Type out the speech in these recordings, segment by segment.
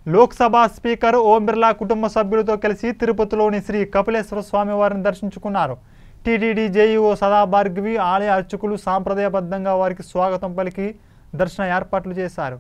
Lok Sabha speaker ఓం బిర్లా కుటుంబ సభ్యులతో కలిసి తిరుపతిలోని శ్రీ కపిలేశ్వర స్వామి వారిని దర్శించుకున్నారు టీటీడీ జేఈఓ సదా భార్గవి ఆలయ అర్చకులు సాంప్రదాయబద్ధంగా వారికి స్వాగతం పలికి దర్శన ఏర్పాట్లు చేశారు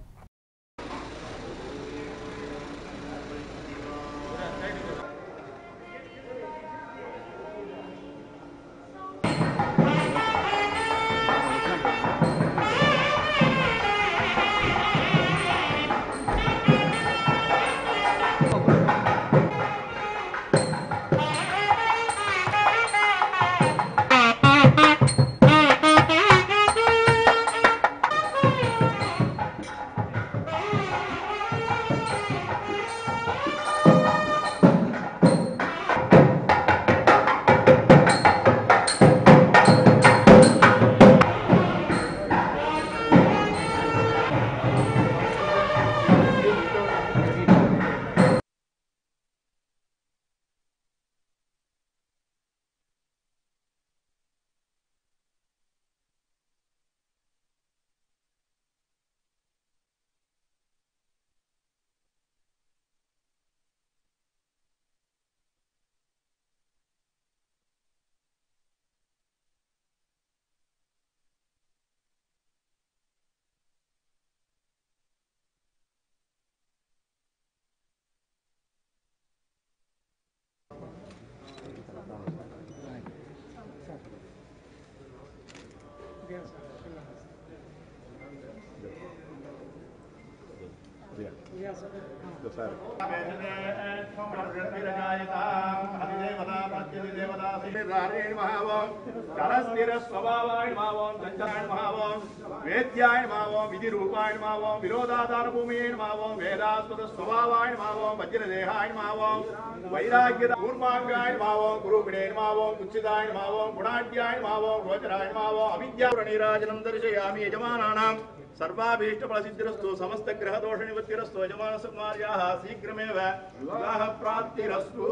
వేద్యాయణ మావోం విధి రూపాయణ మావోం విరోధాధార భూమియణ మావోం వేదాస్పద స్వభావాయణ మావోం వజ్రదేహాయణ మావోం వైరాగ్య కూర్మాంగాయణ మావోం గురుపిణేణ మావోం కుచ్చిదాయణ మావోం గుణాఢ్యాయణ మావోం గోచరాయణ మావోం అవిద్యాపుర నీరాజనం దర్శయామి యజమానానాం సర్వాభీష్ట ఫలసిద్ధిరస్తు సమస్త గ్రహ దోష నివృత్తిరస్తు యజమాన కుమార్యాः శీఘ్రమేవ వివాహ ప్రాప్తిరస్తు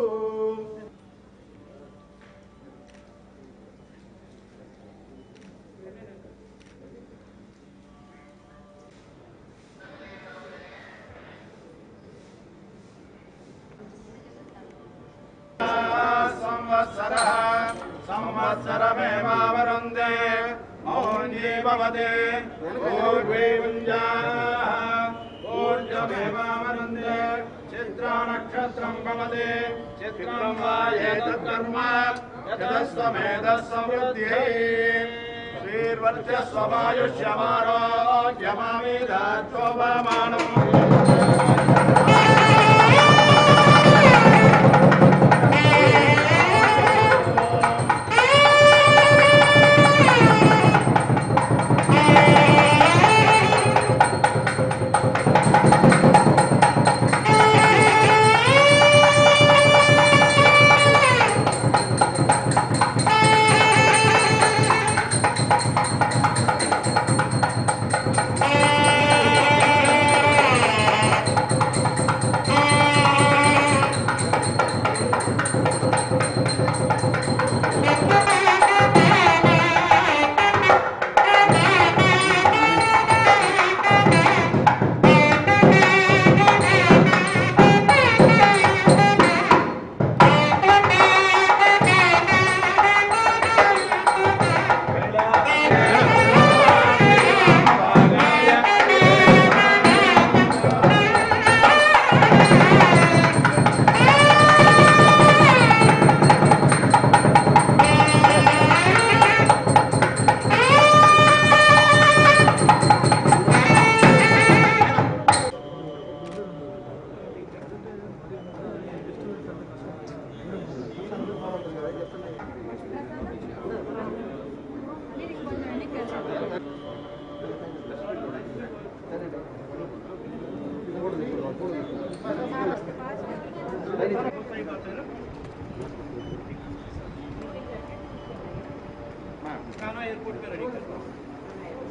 సంవత్సరः సంవత్సరమేవావరుందే మౌన్యే భవతే పూర్వే పుంజాः ఊర్జమేవావరుందే చిత్రా నక్షత్రం భవతే చిత్రం వా ఏతత్కర్మ యతస్వమేధः సమృద్ధ్యై శ్రీర్వర్చస్వమాయుష్యమారోగ్యమామేధాత్వమానం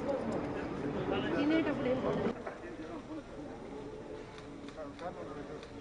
తినేటప్పుడు ఏం